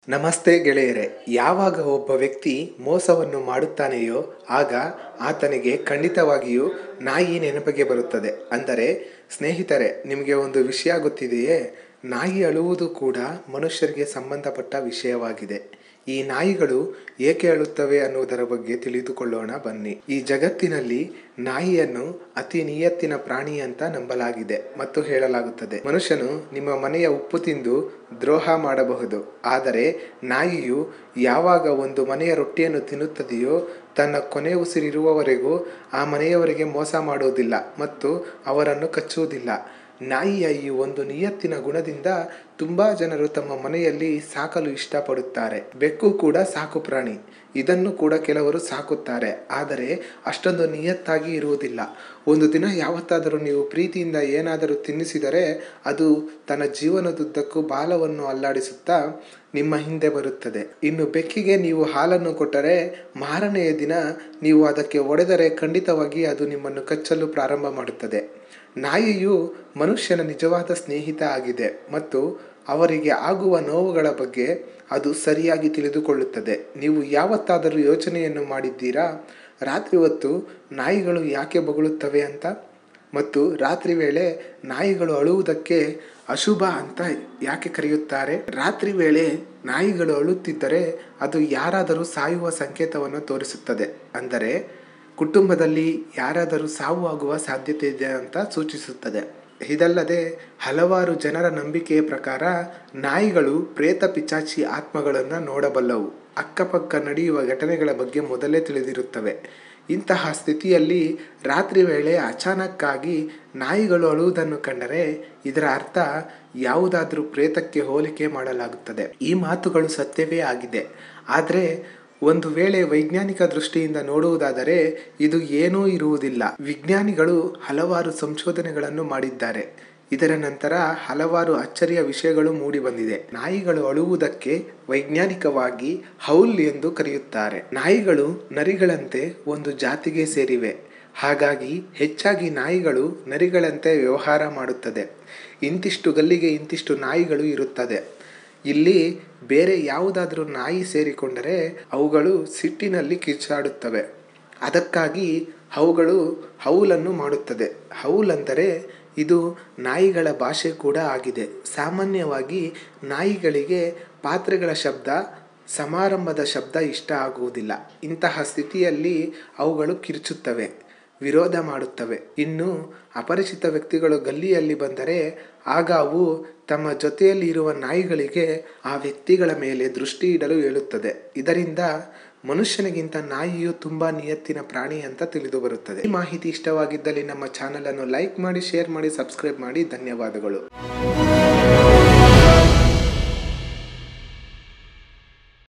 ನಮಸ್ತೆ ಗೆಳೆಯರೆ ಯಾವಾಗ ಒಬ್ಬ ವ್ಯಕ್ತಿ ಮೋಸವನ್ನು ಮಾಡುತ್ತಾನೆಯೋ ಆಗ ಆತನಿಗೆ ಖಂಡಿತವಾಗಿಯೂ ನಾಯಿ ನೆನಪಿಗೆ ಬರುತ್ತದೆ ಅಂದರೆ ಸ್ನೇಹಿತರೆ ನಿಮಗೆ ಒಂದು ವಿಷಯ ಗೊತ್ತಿದೆಯೇ ನಾಯಿ ಅಳುವುದು ಕೂಡ ಮನುಷ್ಯರಿಗೆ ಸಂಬಂಧಪಟ್ಟ ವಿಷಯವಾಗಿದೆ ಈ ನಾಯಿಗಳು ಏಕೆ ಅಳುತ್ತವೆ ಅನ್ನುವುದರ ಬಗ್ಗೆ ತಿಳಿದುಕೊಳ್ಳೋಣ ಬನ್ನಿ ಈ ಜಗತ್ತಿನಲ್ಲಿ ನಾಯಿಯನ್ನು ಅತಿ ನಿಯತ್ತಿನ ಪ್ರಾಣಿ ಅಂತ ನಂಬಲಾಗಿದೆ ಮತ್ತು ಹೇಳಲಾಗುತ್ತದೆ ಮನುಷ್ಯನು ನಿಮ್ಮ ಮನೆಯ ಉಪ್ಪು ತಿಂದು ದ್ರೋಹ ಮಾಡಬಹುದು ಆದರೆ ನಾಯಿಯು ಯಾವಾಗ ಒಂದು ಮನೆಯ ರೊಟ್ಟಿಯನ್ನು ತಿನ್ನುತ್ತದೆಯೋ ತನ್ನ ಕೊನೆ ಉಸಿರಿರುವವರೆಗೂ ಆ ಮನೆಯವರಿಗೆ ಮೋಸ ಮಾಡುವುದಿಲ್ಲ ಮತ್ತು ಅವರನ್ನು ಕಚ್ಚುವುದಿಲ್ಲ ನಾಯಿಯ ಈ ಒಂದು ನಿಯತ್ತಿನ ಗುಣದಿಂದ ತುಂಬಾ ಜನರು ತಮ್ಮ ಮನೆಯಲ್ಲಿ ಸಾಕಲು ಇಷ್ಟಪಡುತ್ತಾರೆ ಬೆಕ್ಕು ಕೂಡ ಸಾಕು ಪ್ರಾಣಿ ಇದನ್ನು ಕೂಡ ಕೆಲವರು ಸಾಕುತ್ತಾರೆ ಆದರೆ ಅಷ್ಟೊಂದು ನಿಯತ್ತಾಗಿ ಇರುವುದಿಲ್ಲ ಒಂದು ದಿನ ಯಾವತ್ತಾದರೂ ನೀವು ಪ್ರೀತಿಯಿಂದ ಏನಾದರೂ ತಿನ್ನಿಸಿದರೆ ಅದು ತನ್ನ ಜೀವನದುದ್ದಕ್ಕೂ ಬಾಲವನ್ನು ಅಲ್ಲಾಡಿಸುತ್ತಾ ನಿಮ್ಮ ಹಿಂದೆ ಬರುತ್ತದೆ ಇನ್ನು ಬೆಕ್ಕಿಗೆ ನೀವು ಹಾಲನ್ನು ಕೊಟ್ಟರೆ ಮಾರನೆಯ ದಿನ ನೀವು ಅದಕ್ಕೆ ಒಡೆದರೆ ಖಂಡಿತವಾಗಿ ಅದು ನಿಮ್ಮನ್ನು ಕಚ್ಚಲು ಪ್ರಾರಂಭ ಮಾಡುತ್ತದೆ ನಾಯಿಯು ಮನುಷ್ಯನ ನಿಜವಾದ ಸ್ನೇಹಿತ ಆಗಿದೆ ಮತ್ತು ಅವರಿಗೆ ಆಗುವ ನೋವುಗಳ ಬಗ್ಗೆ ಅದು ಸರಿಯಾಗಿ ತಿಳಿದುಕೊಳ್ಳುತ್ತದೆ ನೀವು ಯಾವತ್ತಾದರೂ ಯೋಚನೆಯನ್ನು ಮಾಡಿದ್ದೀರಾ ರಾತ್ರಿ ಹೊತ್ತು ನಾಯಿಗಳು ಯಾಕೆ ಬೊಗಳುತ್ತವೆ ಅಂತ ಮತ್ತು ರಾತ್ರಿ ವೇಳೆ ನಾಯಿಗಳು ಅಳುವುದಕ್ಕೆ ಅಶುಭ ಅಂತ ಯಾಕೆ ಕರೆಯುತ್ತಾರೆ ರಾತ್ರಿ ವೇಳೆ ನಾಯಿಗಳು ಅಳುತ್ತಿದ್ದರೆ ಅದು ಯಾರಾದರೂ ಸಾಯುವ ಸಂಕೇತವನ್ನು ತೋರಿಸುತ್ತದೆ ಅಂದರೆ ಕುಟುಂಬದಲ್ಲಿ ಯಾರಾದರೂ ಸಾವು ಆಗುವ ಸಾಧ್ಯತೆ ಇದೆ ಅಂತ ಸೂಚಿಸುತ್ತದೆ ಇದಲ್ಲದೆ ಹಲವಾರು ಜನರ ನಂಬಿಕೆಯ ಪ್ರಕಾರ ನಾಯಿಗಳು ಪ್ರೇತ ಪಿಚಾಚಿ ಆತ್ಮಗಳನ್ನು ನೋಡಬಲ್ಲವು ಅಕ್ಕಪಕ್ಕ ನಡೆಯುವ ಘಟನೆಗಳ ಬಗ್ಗೆ ಮೊದಲೇ ತಿಳಿದಿರುತ್ತವೆ ಇಂತಹ ಸ್ಥಿತಿಯಲ್ಲಿ ರಾತ್ರಿ ವೇಳೆ ಅಚಾನಕ್ಕಾಗಿ ನಾಯಿಗಳು ಅಳುವುದನ್ನು ಕಂಡರೆ ಇದರ ಅರ್ಥ ಯಾವುದಾದ್ರೂ ಪ್ರೇತಕ್ಕೆ ಹೋಲಿಕೆ ಮಾಡಲಾಗುತ್ತದೆ ಈ ಮಾತುಗಳು ಸತ್ಯವೇ ಆಗಿದೆ ಆದರೆ ಒಂದು ವೇಳೆ ವೈಜ್ಞಾನಿಕ ದೃಷ್ಟಿಯಿಂದ ನೋಡುವುದಾದರೆ ಇದು ಏನೂ ಇರುವುದಿಲ್ಲ ವಿಜ್ಞಾನಿಗಳು ಹಲವಾರು ಸಂಶೋಧನೆಗಳನ್ನು ಮಾಡಿದ್ದಾರೆ ಇದರ ನಂತರ ಹಲವಾರು ಅಚ್ಚರಿಯ ವಿಷಯಗಳು ಮೂಡಿಬಂದಿದೆ ನಾಯಿಗಳು ಅಳುವುದಕ್ಕೆ ವೈಜ್ಞಾನಿಕವಾಗಿ ಹೌಲ್ ಎಂದು ಕರೆಯುತ್ತಾರೆ ನಾಯಿಗಳು ನರಿಗಳಂತೆ ಒಂದು ಜಾತಿಗೆ ಸೇರಿವೆ ಹಾಗಾಗಿ ಹೆಚ್ಚಾಗಿ ನಾಯಿಗಳು ನರಿಗಳಂತೆ ವ್ಯವಹಾರ ಮಾಡುತ್ತದೆ ಇಂತಿಷ್ಟು ಗಲ್ಲಿಗೆ ಇಂತಿಷ್ಟು ನಾಯಿಗಳು ಇರುತ್ತದೆ ಇಲ್ಲಿ ಬೇರೆ ಯಾವುದಾದ್ರೂ ನಾಯಿ ಸೇರಿಕೊಂಡರೆ ಅವುಗಳು ಸಿಟ್ಟಿನಲ್ಲಿ ಕಿಚ್ಚಾಡುತ್ತವೆ ಅದಕ್ಕಾಗಿ ಅವುಗಳು ಹೌಲನ್ನು ಮಾಡುತ್ತದೆ ಹೌಲ್ ಅಂದರೆ ಇದು ನಾಯಿಗಳ ಭಾಷೆ ಕೂಡ ಆಗಿದೆ ಸಾಮಾನ್ಯವಾಗಿ ನಾಯಿಗಳಿಗೆ ಪಾತ್ರೆಗಳ ಶಬ್ದ ಸಮಾರಂಭದ ಶಬ್ದ ಇಷ್ಟ ಆಗುವುದಿಲ್ಲ ಇಂತಹ ಸ್ಥಿತಿಯಲ್ಲಿ ಅವುಗಳು ಕಿರ್ಚುತ್ತವೆ ವಿರೋಧ ಮಾಡುತ್ತವೆ ಇನ್ನು ಅಪರಿಚಿತ ವ್ಯಕ್ತಿಗಳು ಗಲ್ಲಿಯಲ್ಲಿ ಬಂದರೆ ಆಗ ಅವು ತಮ್ಮ ಜೊತೆಯಲ್ಲಿ ಇರುವ ನಾಯಿಗಳಿಗೆ ಆ ವ್ಯಕ್ತಿಗಳ ಮೇಲೆ ದೃಷ್ಟಿ ಇಡಲು ಹೇಳುತ್ತದೆ ಇದರಿಂದ ಮನುಷ್ಯನಿಗಿಂತ ನಾಯಿಯು ತುಂಬಾ ನಿಯತ್ತಿನ ಪ್ರಾಣಿ ಅಂತ ತಿಳಿದು ಬರುತ್ತದೆ ಈ ಮಾಹಿತಿ ಇಷ್ಟವಾಗಿದ್ದಲ್ಲಿ ನಮ್ಮ ಚಾನಲ್ ಅನ್ನು ಲೈಕ್ ಮಾಡಿ ಶೇರ್ ಮಾಡಿ ಸಬ್ಸ್ಕ್ರೈಬ್ ಮಾಡಿ ಧನ್ಯವಾದಗಳು